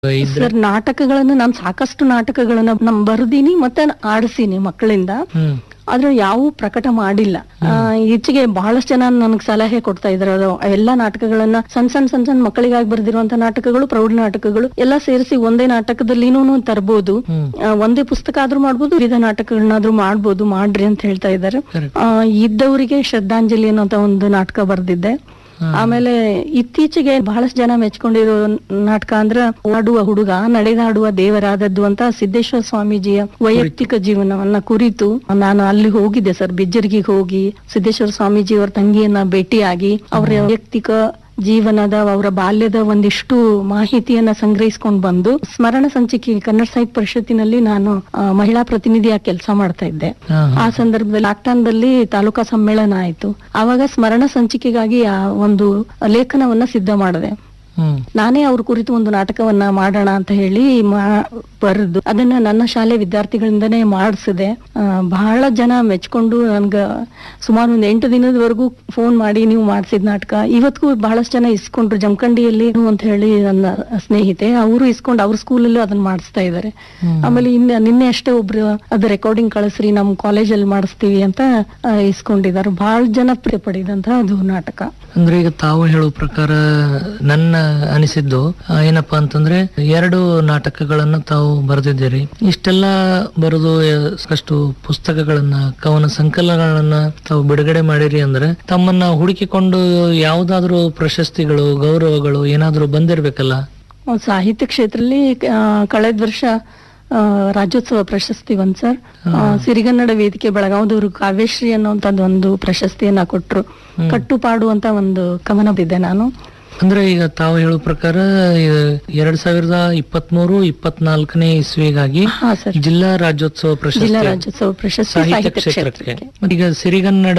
ಇದ್ರೆ ಸರ್ ನಾಟಕಗಳನ್ನ ನಾನು ಸಾಕಷ್ಟು ನಾಟಕಗಳನ್ನ ನಮ್ ಬರ್ದೀನಿ ಮತ್ತೆ ಆಡಿಸೀನಿ ಮಕ್ಕಳಿಂದ ಹ್ಮ್ ಆದ್ರೆ ಯಾವ ಪ್ರಕಟ ಮಾಡಿಲ್ಲ ಆ, ಈಚೆಗೆ ಬಹಳಷ್ಟು ಜನ ನನಗೆ ಸಲಹೆ ಕೊಡ್ತಾ ಇದಾರೆ ಅದು ಎಲ್ಲಾ ನಾಟಕಗಳನ್ನ ಸಣ್ಣ ಸಣ್ಣ ಸಣ್ಣ ಸಣ್ಣ ಮಕ್ಕಳಿಗಾಗಿ ಬರ್ದಿರುವಂತ ನಾಟಕಗಳು ಪ್ರೌಢ ನಾಟಕಗಳು ಎಲ್ಲ ಸೇರಿಸಿ ಒಂದೇ ನಾಟಕದಲ್ಲಿನೂ ತರಬಹುದು ಹ್ಮ್ ಒಂದೇ ಪುಸ್ತಕ ಆದ್ರೂ ಮಾಡ್ಬೋದು ವಿವಿಧ ನಾಟಕಗಳನ್ನಾದ್ರೂ ಮಾಡ್ಬೋದು ಮಾಡ್ರಿ ಅಂತ ಹೇಳ್ತಾ ಇದ್ದಾರೆ Correct. ಆ, ಇದ್ದವರಿಗೆ ಶ್ರದ್ಧಾಂಜಲಿ ಅನ್ನೋಂತ ಒಂದು ನಾಟಕ ಬರ್ದಿದ್ದೆ ಆಮೇಲೆ ಇತ್ತೀಚೆಗೆ ಬಹಳಷ್ಟು ಜನ ಮೆಚ್ಕೊಂಡಿರೋ ನಾಟಕ ಅಂದ್ರೆ ಆಡುವ ಹುಡುಗ ನಡೆದಾಡುವ ದೇವರಾದದ್ದು ಅಂತ ಸಿದ್ದೇಶ್ವರ ಸ್ವಾಮೀಜಿಯ ವೈಯಕ್ತಿಕ ಜೀವನವನ್ನ ಕುರಿತು ನಾನು ಅಲ್ಲಿ ಹೋಗಿದ್ದೆ ಸರ್ ಬಿಜ್ಜರ್ಗಿಗೆ ಹೋಗಿ ಸಿದ್ದೇಶ್ವರ ಸ್ವಾಮೀಜಿ ಅವರ ತಂಗಿಯನ್ನ ಭೇಟಿಯಾಗಿ ಅವರ ವೈಯಕ್ತಿಕ ಜೀವನದ ಅವರ ಬಾಲ್ಯದ ಒಂದಿಷ್ಟು ಮಾಹಿತಿಯನ್ನ ಸಂಗ್ರಹಿಸ್ಕೊಂಡು ಬಂದು ಸ್ಮರಣ ಸಂಚಿಕೆ ಕನ್ನಡ ಸಾಹಿತ್ಯ ಪರಿಷತ್ತಿನಲ್ಲಿ ನಾನು ಆ, ಮಹಿಳಾ ಪ್ರತಿನಿಧಿಯಾಗಿ ಕೆಲಸ ಮಾಡ್ತಾ ಇದ್ದೆ ಹಾ, ಆ ಸಂದರ್ಭದಲ್ಲಿ ಲಾಕ್ಡೌನ್ದಲ್ಲಿ ತಾಲೂಕಾ ಸಮ್ಮೇಳನ ಆಯ್ತು ಆವಾಗ ಸ್ಮರಣ ಸಂಚಿಕೆಗಾಗಿ ಆ ಒಂದು ಲೇಖನವನ್ನ ಸಿದ್ಧ ಮಾಡಿದೆ ಹ್ಮ್ ನಾನೇ ಅವ್ರ ಕುರಿತು ಒಂದು ನಾಟಕವನ್ನ ಮಾಡೋಣ ಅಂತ ಹೇಳಿ ಮಾ- ಬರೆದು ಅದನ್ನ ನನ್ನ ಶಾಲೆ ವಿದ್ಯಾರ್ಥಿಗಳಿಂದನೇ ಮಾಡಿಸಿದೆ ಬಹಳ ಜನ ಮೆಚ್ಕೊಂಡು ನನ್ಗ ಸುಮಾರು ಒಂದು ಎಂಟು ದಿನದವರೆಗೂ ಫೋನ್ ಮಾಡಿ ನೀವು ಮಾಡಿಸಿದ ನಾಟಕ ಇವತ್ತಿಗೂ ಬಹಳಷ್ಟು ಜನ ಇಸ್ಕೊಂಡ್ರು ಜಮಖಂಡಿಯಲ್ಲಿ ಅಂತ ಹೇಳಿ ನನ್ನ ಸ್ನೇಹಿತೆ ಅವರು ಇಸ್ಕೊಂಡು ಅವ್ರ ಸ್ಕೂಲಲ್ಲೂ ಅದನ್ನ ಮಾಡಿಸ್ತಾ ಇದ್ದಾರೆ ಆಮೇಲೆ ಇನ್ನ ನಿನ್ನೆ ಅಷ್ಟೇ ಒಬ್ರು ಅದು ರೆಕಾರ್ಡಿಂಗ್ ಕಳಿಸ್ರಿ ನಮ್ ಕಾಲೇಜಲ್ಲಿ ಮಾಡಿಸ್ತೀವಿ ಅಂತ ಆ, ಇಸ್ಕೊಂಡಿದ್ದಾರೆ ಬಹಳ ಜನ ಪ್ರಿಯ ಪಡೆದಂತ ಅದು ನಾಟಕ ಅಂದ್ರೆ ಈಗ ತಾವು ಹೇಳೋ ಪ್ರಕಾರ ನನ್ನ ಅನಿಸಿದ್ದು ಆ, ಏನಪ್ಪಾ ಅಂತಂದ್ರೆ ಎರಡು ನಾಟಕಗಳನ್ನ ತಾವು ಬರೆದಿದ್ದೀರಿ ಇಷ್ಟೆಲ್ಲ ಬರೆದು ಆ, ಸಾಕಷ್ಟು ಪುಸ್ತಕಗಳನ್ನ ಕವನ ಸಂಕಲನಗಳನ್ನ ತಾವು ಬಿಡುಗಡೆ ಮಾಡಿರಿ ಅಂದ್ರೆ ತಮ್ಮನ್ನ ಹುಡುಕಿಕೊಂಡು ಯಾವ್ದಾದ್ರು ಪ್ರಶಸ್ತಿಗಳು ಗೌರವಗಳು ಏನಾದ್ರೂ ಬಂದಿರ್ಬೇಕಲ್ಲ ಅವ್ರು ಸಾಹಿತ್ಯ ಕ್ಷೇತ್ರದಲ್ಲಿ ಆ, ಕಳೆದ ವರ್ಷ ಆ, ರಾಜ್ಯೋತ್ಸವ ಪ್ರಶಸ್ತಿ ಬಂದ್ ಸರ್ ಆ, ಸಿರಿಗನ್ನಡ ವೇದಿಕೆ ಬೆಳಗಾವದವರು ಕಾವ್ಯಶ್ರೀ ಅನ್ನೋಂಥದ್ದು ಒಂದು ಪ್ರಶಸ್ತಿಯನ್ನ ಕೊಟ್ರು ಕಟ್ಟುಪಾಡು ಅಂತ ಒಂದು ಕವನ ಬಿದ್ದೆ ನಾನು ಅಂದ್ರೆ ಈಗ ತಾವು ಹೇಳೋ ಪ್ರಕಾರ ಇದು ಎರಡ್ ಸಾವಿರದ ಇಪ್ಪತ್ಮೂರು ಇಪ್ಪತ್ನಾಲ್ಕನೇ ಇಸ್ವಿಗಾಗಿ ಹಾ ಸರ್ ಜಿಲ್ಲಾ ರಾಜ್ಯೋತ್ಸವ ಪ್ರಶಸ್ತಿ ಜಿಲ್ಲಾ ರಾಜ್ಯೋತ್ಸವ ಪ್ರಶಸ್ತಿ ಸಾಹಿತ್ಯ ಸಾಹಿತ್ಯ ಕ್ಷೇತ್ರಕ್ಕೆ ಕ್ಷೇತ್ರಕ್ಕೆ ಮತ್ತೆ ಈಗ ಸಿರಿಗನ್ನಡ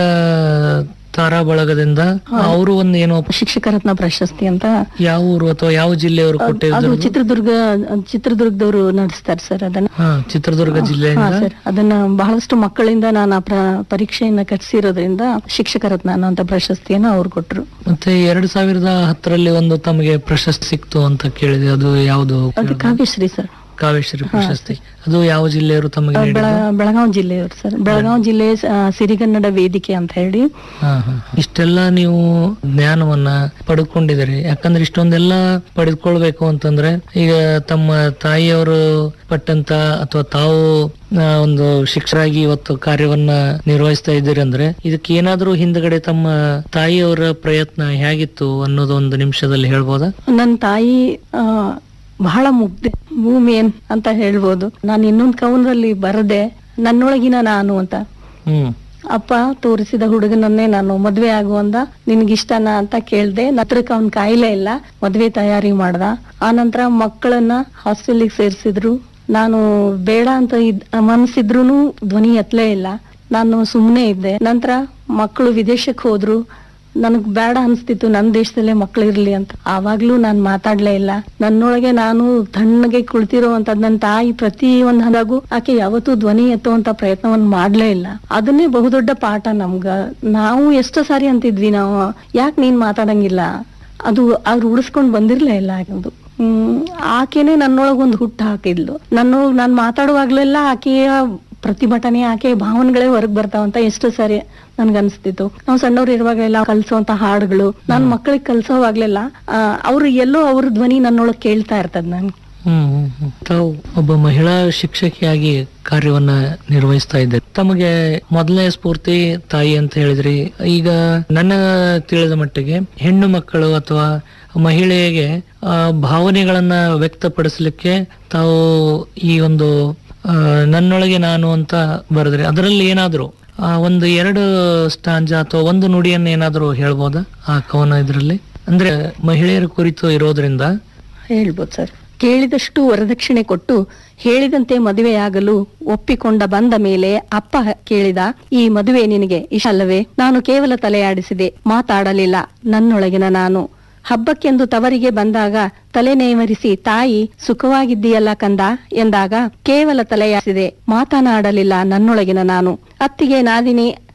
ತಾರಾ ಬಳಗದಿಂದ ಅವರು ಒಂದು ಏನೋ ಶಿಕ್ಷಕ ರತ್ನ ಪ್ರಶಸ್ತಿ ಅಂತ ಯಾವ ಊರು ಅಥವಾ ಯಾವ ಜಿಲ್ಲೆಯವರು ಅದು ಕೊಟ್ಟಿದ್ರು ಚಿತ್ರದುರ್ಗ ಚಿತ್ರದುರ್ಗದವರು ನಡೆಸ್ತಾರೆ ಸರ್ ಅದನ್ನ ಹಾ ಚಿತ್ರದುರ್ಗ ಹಾ ಜಿಲ್ಲೆಯಿಂದ ಸರ್ ಅದನ್ನ ಬಹಳಷ್ಟು ಮಕ್ಕಳಿಂದ ನಾನು ಆ ಪ್ರ- ಪರೀಕ್ಷೆಯನ್ನ ಕಟ್ಸಿರೋದ್ರಿಂದ ಶಿಕ್ಷಕ ರತ್ನ ಅನ್ನೋಂಥ ಪ್ರಶಸ್ತಿಯನ್ನ ಅವ್ರು ಕೊಟ್ರು ಮತ್ತೆ ಎರಡ್ ಸಾವಿರದ ಹತ್ತರಲ್ಲಿ ಒಂದು ತಮಗೆ ಪ್ರಶಸ್ತಿ ಸಿಕ್ತು ಅಂತ ಕೇಳಿದೆ ಅದು ಯಾವುದು ಅದು ಕಾವ್ಯಶ್ರೀ ಸರ್ ಕಾವೇಶ್ವರಿ ಪ್ರಶಸ್ತಿ ಅದು ಯಾವ ಜಿಲ್ಲೆಯವರು ತಮಗೆ ಬೆಳ ನೀಡಿದ್ರು ಬೆಳಗಾವಿ ಜಿಲ್ಲೆಯವರು ಸರ್ ಬೆಳಗಾವಿ ಜಿಲ್ಲೆ ಆ, ಸಿರಿಗನ್ನಡ ವೇದಿಕೆ ಅಂತ ಹೇಳಿ ಹಾ, ಹಾ. ಇಷ್ಟೆಲ್ಲ ನೀವು ಜ್ಞಾನವನ್ನ ಪಡ್ಕೊಂಡಿದ್ದೀರಿ ಯಾಕಂದ್ರೆ ಇಷ್ಟೊಂದೆಲ್ಲ ಪಡೆದುಕೊಳ್ಬೇಕು ಅಂತಂದ್ರೆ ಈಗ ತಮ್ಮ ತಾಯಿಯವರು ಪಟ್ಟಂತ ಅಥವಾ ತಾವು ಆ, ಒಂದು ಶಿಕ್ಷರಾಗಿ ಇವತ್ತು ಕಾರ್ಯವನ್ನ ನಿರ್ವಹಿಸ್ತಾ ಇದ್ದೀರಿ ಅಂದ್ರೆ ಇದಕ್ಕೆ ಏನಾದ್ರೂ ಹಿಂದ್ಗಡೆ ತಮ್ಮ ತಾಯಿಯವರ ಪ್ರಯತ್ನ ಹೇಗಿತ್ತು ಅನ್ನೋದು ಒಂದು ನಿಮಿಷದಲ್ಲಿ ಹೇಳ್ಬೋದಾ ನನ್ನ ತಾಯಿ ಆ, ಬಹಳ ಮುಗ್ಧೆ ಭೂಮಿಯನ್ ಅಂತ ಹೇಳ್ಬೋದು ನಾನು ಇನ್ನೊಂದ್ ಕವನದಲ್ಲಿ ಬರದೆ ನನ್ನೊಳಗಿನ ನಾನು ಅಂತ ಹ್ಮ್ ಅಪ್ಪ ತೋರಿಸಿದ ಹುಡುಗನನ್ನೇ ನಾನು ಮದ್ವೆ ಆಗುವಂದ ನಿನ್ಗಿಷ್ಟನಾ ಅಂತ ಕೇಳ್ದೆ ನತ್ರಕ್ ಅವ್ನ್ ಕಾಯಿಲೆ ಇಲ್ಲ ಮದ್ವೆ ತಯಾರಿ ಮಾಡ್ದ ಆನಂತರ ಮಕ್ಕಳನ್ನ ಹಾಸ್ಟೆಲಿಗೆ ಸೇರ್ಸಿದ್ರು ನಾನು ಬೇಡ ಅಂತ ಇದ್ ಮನ್ಸಿದ್ರೂನು ಧ್ವನಿ ಎತ್ತಲೇ ಇಲ್ಲ ನಾನು ಸುಮ್ಮನೆ ಇದ್ದೆ ನಂತರ ಮಕ್ಕಳು ವಿದೇಶಕ್ಕೆ ಹೋದ್ರು ನನಗ್ ಬೇಡ ಅನ್ಸ್ತಿತ್ತು ನನ್ನ ದೇಶದಲ್ಲೇ ಮಕ್ಳು ಇರ್ಲಿ ಅಂತ ಆವಾಗ್ಲೂ ನಾನ್ ಮಾತಾಡ್ಲೇ ಇಲ್ಲ ನನ್ನೊಳಗೆ ನಾನು ತಣ್ಣಗೆ ಕುಳಿತಿರೋ ಅಂತದ್ ನನ್ನ ತಾಯಿ ಪ್ರತಿ ಒಂದ್ ಹಂದಾಗೂ ಆಕೆ ಯಾವತ್ತೂ ಧ್ವನಿ ಎತ್ತುವಂತ ಪ್ರಯತ್ನವನ್ನ ಮಾಡ್ಲೇ ಇಲ್ಲ ಅದನ್ನೇ ಬಹುದೊಡ್ಡ ಪಾಠ ನಮ್ಗ ನಾವು ಎಷ್ಟು ಸಾರಿ ಅಂತಿದ್ವಿ ನಾವು ಯಾಕೆ ನೀನ್ ಮಾತಾಡಂಗಿಲ್ಲ ಅದು ಅವ್ರು ಉಳಿಸ್ಕೊಂಡ್ ಬಂದಿರ್ಲೇ ಇಲ್ಲ ಅದು ಹ್ಮ್ ಆಕೆನೆ ನನ್ನೊಳಗ್ ಒಂದು ಹುಟ್ಟು ಹಾಕಿದ್ಲು ನನ್ನೊಳಗ್ ನಾನ್ ಮಾತಾಡುವಾಗ್ಲೆಲ್ಲ ಆಕೆಯ ಪ್ರತಿಭಟನೆ ಆಕೆ ಭಾವನೆಗಳೇ ಹೊರಗ್ ಬರ್ತಾವಂತ ಎಷ್ಟು ಸಾರಿ ನನ್ಗನ್ಸ್ತಿತ್ತು ನಾವು ಸಣ್ಣವ್ರು ಇರುವಾಗಲೆಲ್ಲ ಕಲ್ಸೋಂತ ಹಾಡುಗಳು ನಾನ್ ಮಕ್ಕಳಿಗೆ ಕಲ್ಸೋವಾಗ್ಲೆಲ್ಲ ಆ, ಅವ್ರು ಎಲ್ಲೋ ಅವ್ರ ಧ್ವನಿ ನನ್ನೊಳಗ್ ಕೇಳ್ತಾ ಇರ್ತದ ನನ್ ಹ್ಮ್ ಹ್ಮ್, ಹ್ಮ್. ತಾವು ಒಬ್ಬ ಮಹಿಳಾ ಶಿಕ್ಷಕಿಯಾಗಿ ಕಾರ್ಯವನ್ನ ನಿರ್ವಹಿಸ್ತಾ ಇದ್ದಾರೆ ತಮಗೆ ಮೊದಲನೇ ಸ್ಫೂರ್ತಿ ತಾಯಿ ಅಂತ ಹೇಳಿದ್ರಿ ಈಗ ನನ್ನ ತಿಳಿದ ಮಟ್ಟಿಗೆ ಹೆಣ್ಣು ಮಕ್ಕಳು ಅಥವಾ ಮಹಿಳೆಗೆ ಆ, ಭಾವನೆಗಳನ್ನ ವ್ಯಕ್ತಪಡಿಸಲಿಕ್ಕೆ ತಾವು ಈ ಒಂದು ಆ, ನನ್ನೊಳಗೆ ನಾನು ಅಂತ ಬರೆದ್ರಿ ಅದರಲ್ಲಿ ಏನಾದ್ರು ಆ, ಒಂದು ಎರಡು ಸ್ಟಾಂಜ ಅಥವಾ ಒಂದು ನುಡಿಯನ್ನ ಏನಾದ್ರು ಹೇಳ್ಬೋದಾ ಆ ಕವನ ಇದರಲ್ಲಿ ಅಂದ್ರೆ ಮಹಿಳೆಯರ ಕುರಿತು ಇರೋದ್ರಿಂದ ಹೇಳ್ಬೋದು ಸರ್ ಕೇಳಿದಷ್ಟು ವರದಕ್ಷಿಣೆ ಕೊಟ್ಟು ಹೇಳಿದಂತೆ ಮದುವೆಯಾಗಲು ಒಪ್ಪಿಕೊಂಡ ಬಂದ ಮೇಲೆ ಅಪ್ಪ ಕೇಳಿದ ಈ ಮದುವೆ ನಿನಗೆ ಇಷ್ಟ ಅಲ್ಲವೇ ನಾನು ಕೇವಲ ತಲೆಯಾಡಿಸಿದೆ ಮಾತಾಡಲಿಲ್ಲ ನನ್ನೊಳಗಿನ ನಾನು ಹಬ್ಬಕ್ಕೆಂದು ತವರಿಗೆ ಬಂದಾಗ ತಲೆ ನೇವರಿಸಿ ತಾಯಿ ಸುಖವಾಗಿದ್ದೀಯಲ್ಲ ಕಂದ ಎಂದಾಗ ಕೇವಲ ತಲೆಯಾಡಿಸಿದೆ ಮಾತನಾಡಲಿಲ್ಲ ನನ್ನೊಳಗಿನ ನಾನು ಅತ್ತಿಗೆ ನಾದಿನಿ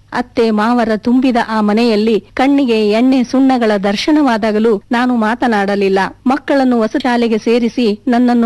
ಅತ್ತೆ ಮಾವರ ತುಂಬಿದ ಆ ಮನೆಯಲ್ಲಿ ಕಣ್ಣಿಗೆ ಎಣ್ಣೆ ಸುಣ್ಣಗಳ ದರ್ಶನವಾದಾಗಲೂ ನಾನು ಮಾತನಾಡಲಿಲ್ಲ ಮಕ್ಕಳನ್ನು ಹೊಸ ಶಾಲೆಗೆ ಸೇರಿಸಿ ನನ್ನನ್ನು